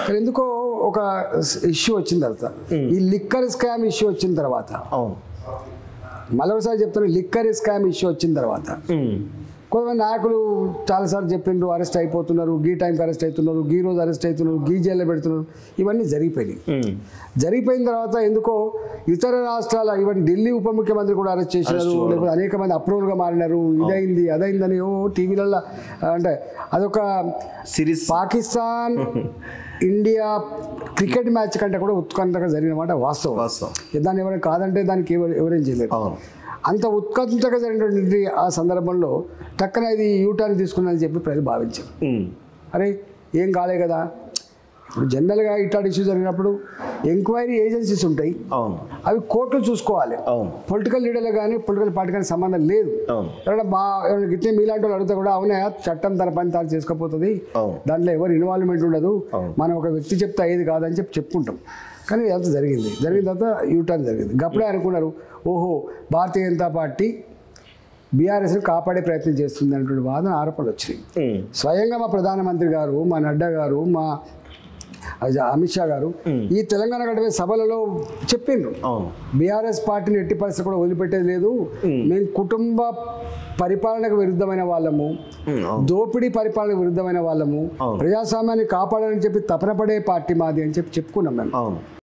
కానీ ఎందుకో ఒక ఇష్యూ వచ్చిన తర్వాత ఈ లిక్కర్ స్కామ్ ఇష్యూ వచ్చిన తర్వాత అవును మరొకసారి చెప్తాను లిక్కర్ స్కామ్ ఇష్యూ వచ్చిన తర్వాత ఉమ్. కొంతమంది నాయకులు చాలాసార్లు చెప్పిండ్రు అరెస్ట్ అయిపోతున్నారు గీ టైంకి అరెస్ట్ అవుతున్నారు గీ రోజు అరెస్ట్ అవుతున్నారు గీ జైల్లో పెడుతున్నారు ఇవన్నీ జరిగిపోయినాయి ఉమ్. జరిగిపోయిన తర్వాత ఎందుకో ఇతర రాష్ట్రాల ఈవెన్ ఢిల్లీ ఉప ముఖ్యమంత్రి కూడా అరెస్ట్ చేసినారు లేకపోతే అనేక మంది అప్రూవల్గా మారినారు ఇదైంది అదైందని ఓ టీవీలలో అంటే అదొక series Pakistan India cricket match కంటే కూడా ఉత్కంఠగా జరిగిన మాట వాస్తవం వాస్తవం దాన్ని ఎవరైనా కాదంటే దానికి ఎవరు ఎవరేం చేయలేరు అవును అంత ఉత్కంఠగా జరిగినటువంటి ఆ సందర్భంలో టక్కన ఇది యూటర్న్ తీసుకున్నానని చెప్పి ప్రజలు భావించారు ఉమ్. అరే ఏం కాలే కదా ఇప్పుడు జనరల్గా ఇట్లాంటి ఇష్యూ జరిగినప్పుడు ఎంక్వైరీ ఏజెన్సీస్ ఉంటాయి అవును అవి కోర్టులు చూసుకోవాలి అవును పొలిటికల్ లీడర్లు కానీ పొలిటికల్ పార్టీ కానీ సంబంధం లేదు అవును ఎవరైనా బా ఎవరైనా గిట్టే మీలాంటి వాళ్ళు అడిగితే కూడా అవునా చట్టం తన పని తాను చేసుకోపోతుంది అవును దాంట్లో ఎవరు ఇన్వాల్వ్మెంట్ ఉండదు అవును. మనం ఒక వ్యక్తి చెప్తే అయ్యేది కాదని చెప్పి చెప్పుకుంటాం కానీ ఇదంతా జరిగింది జరిగిన తర్వాత యూటర్న్ జరిగింది అప్పుడే అనుకున్నారు ఓహో భారతీయ జనతా పార్టీ బీఆర్ఎస్ని కాపాడే ప్రయత్నం చేస్తుంది అనేటువంటి వాదన ఆరోపణలు వచ్చినాయి ఉమ్. స్వయంగా మా ప్రధానమంత్రి గారు మా నడ్డా గారు మా అజ- అమిత్ షా గారు ఈ తెలంగాణ గడపే సభలలో చెప్పిండ్రు అవును బీఆర్ఎస్ పార్టీని ఎట్టి పరిస్థితి కూడా వదిలిపెట్టేది లేదు మేము కుటుంబ పరిపాలనకు విరుద్ధమైన వాళ్ళము ఉమ్. అవును దోపిడీ పరిపాలనకు విరుద్ధమైన వాళ్ళము అవును. ప్రజాస్వామ్యాన్ని కాపాడాలని చెప్పి తపన పడే పార్టీ మాది అని చెప్పి చెప్పుకున్నాం మేము అవును